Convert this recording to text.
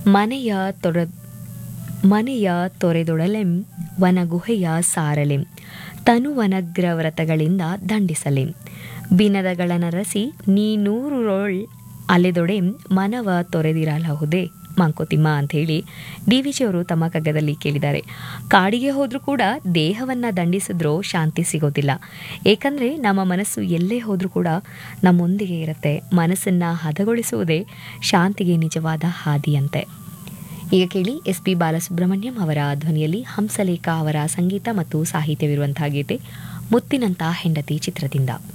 ಮನೆಯ ತೊರ ಮನೆಯ ತೊರೆದೊಡಲೆಂ ವನಗುಹೆಯ ಸಾರಲೆಂ ತನುವನಗ್ರವ್ರತಗಳಿಂದ ದಂಡಿಸಲೆಂ ಬಿನದಗಳನರಸಿ ನೀನೂರುರೊಳ್ ಅಲೆದೊಡೆಂ ಮನವ ತೊರೆದಿರಲಹುದೇ ಮಂಕೋತಿಮ್ಮ ಅಂಥೇಳಿ ಡಿ ವಿ ಜಿಯವರು ತಮ್ಮ ಕಗ್ಗದಲ್ಲಿ ಕೇಳಿದ್ದಾರೆ ಕಾಡಿಗೆ ಹೋದರೂ ಕೂಡ ದೇಹವನ್ನು ದಂಡಿಸಿದ್ರೂ ಶಾಂತಿ ಸಿಗೋದಿಲ್ಲ ಏಕೆಂದರೆ ನಮ್ಮ ಮನಸ್ಸು ಎಲ್ಲೇ ಹೋದರೂ ಕೂಡ ನಮ್ಮೊಂದಿಗೆ ಇರುತ್ತೆ ಮನಸ್ಸನ್ನು ಹದಗೊಳಿಸುವುದೇ ಶಾಂತಿಗೆ ನಿಜವಾದ ಹಾದಿಯಂತೆ ಈಗ ಕೇಳಿ ಎಸ್ ಪಿ ಬಾಲಸುಬ್ರಹ್ಮಣ್ಯಂ ಅವರ ಧ್ವನಿಯಲ್ಲಿ ಹಂಸಲೇಖ ಅವರ ಸಂಗೀತ ಮತ್ತು ಸಾಹಿತ್ಯವಿರುವಂತಹ ಗೀತೆ ಮುತ್ತಿನಂತ ಹೆಂಡತಿ ಚಿತ್ರದಿಂದ